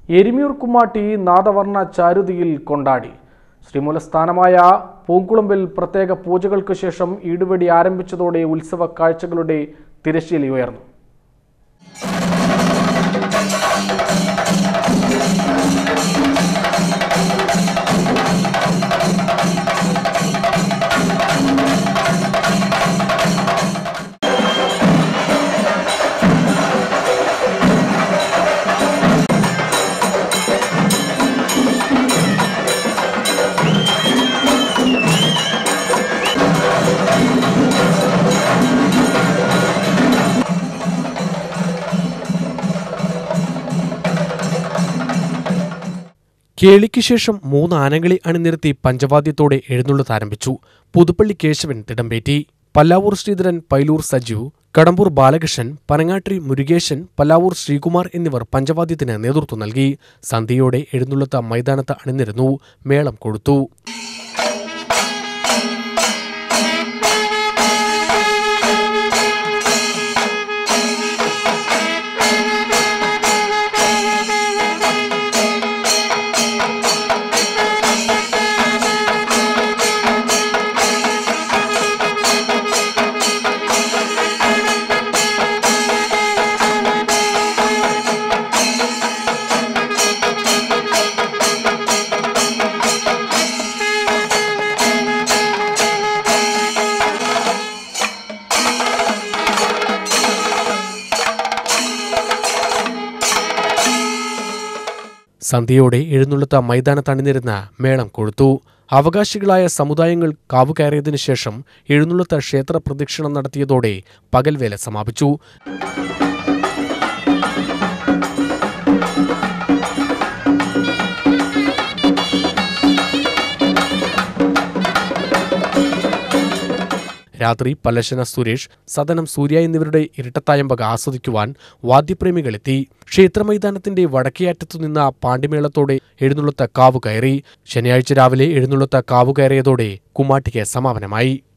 എരിമ്യൂർ കുമ്മാട്ടി നാദവർണ്ണ ചാരുതിയിൽ കൊണ്ടാടി ശ്രീമൂലസ്ഥാനമായ പൂങ്കുളമ്പിൽ പ്രത്യേക പൂജകൾക്ക് ശേഷം ഈടുവെടി ആരംഭിച്ചതോടെ ഉത്സവ കാഴ്ചകളുടെ തിരശ്ശീല ഉയർന്നു കേളിക്ക് ശേഷം മൂന്ന് ആനകളെ അണിനിരത്തി പഞ്ചവാദ്യത്തോടെ എഴുന്നള്ളത്ത് ആരംഭിച്ചു പുതുപ്പള്ളി കേശവൻ തിടമ്പേറ്റി പല്ലാവൂർ ശ്രീധരൻ പൈലൂർ സജു കടമ്പൂർ ബാലകൃഷ്ണൻ പനങ്ങാട്ടി മുരുകേശൻ പല്ലാവൂർ ശ്രീകുമാർ എന്നിവർ പഞ്ചവാദ്യത്തിന് നേതൃത്വം നൽകി സന്ധ്യയോടെ എഴുന്നള്ളത്ത് മൈതാനത്ത് അണിനിരന്നു മേളം കൊഴുത്തു സന്ധ്യയോടെ എഴുന്നള്ളത്ത മൈതാനത്ത് അണിനിരുന്ന മേളം കൊഴുത്തു അവകാശികളായ സമുദായങ്ങൾ കാവുകയറിയതിനു ശേഷം എഴുന്നള്ളത്ത് ക്ഷേത്ര പ്രദക്ഷിണം നടത്തിയതോടെ പകൽവേല സമാപിച്ചു രാത്രി പല്ലശന സുരേഷ് സദനം സൂര്യ എന്നിവരുടെ ഇരട്ടത്തായമ്പക ആസ്വദിക്കുവാൻ വാദ്യപ്രേമികളെത്തി ക്ഷേത്രമൈതാനത്തിന്റെ വടക്കേയറ്റത്തു നിന്ന പാണ്ടിമേളത്തോടെ എഴുന്നള്ളത്ത കാവു കയറി ശനിയാഴ്ച രാവിലെ എഴുന്നള്ളത്ത കാവു കയറിയതോടെ കുമ്മാട്ടിക്ക് സമാപനമായി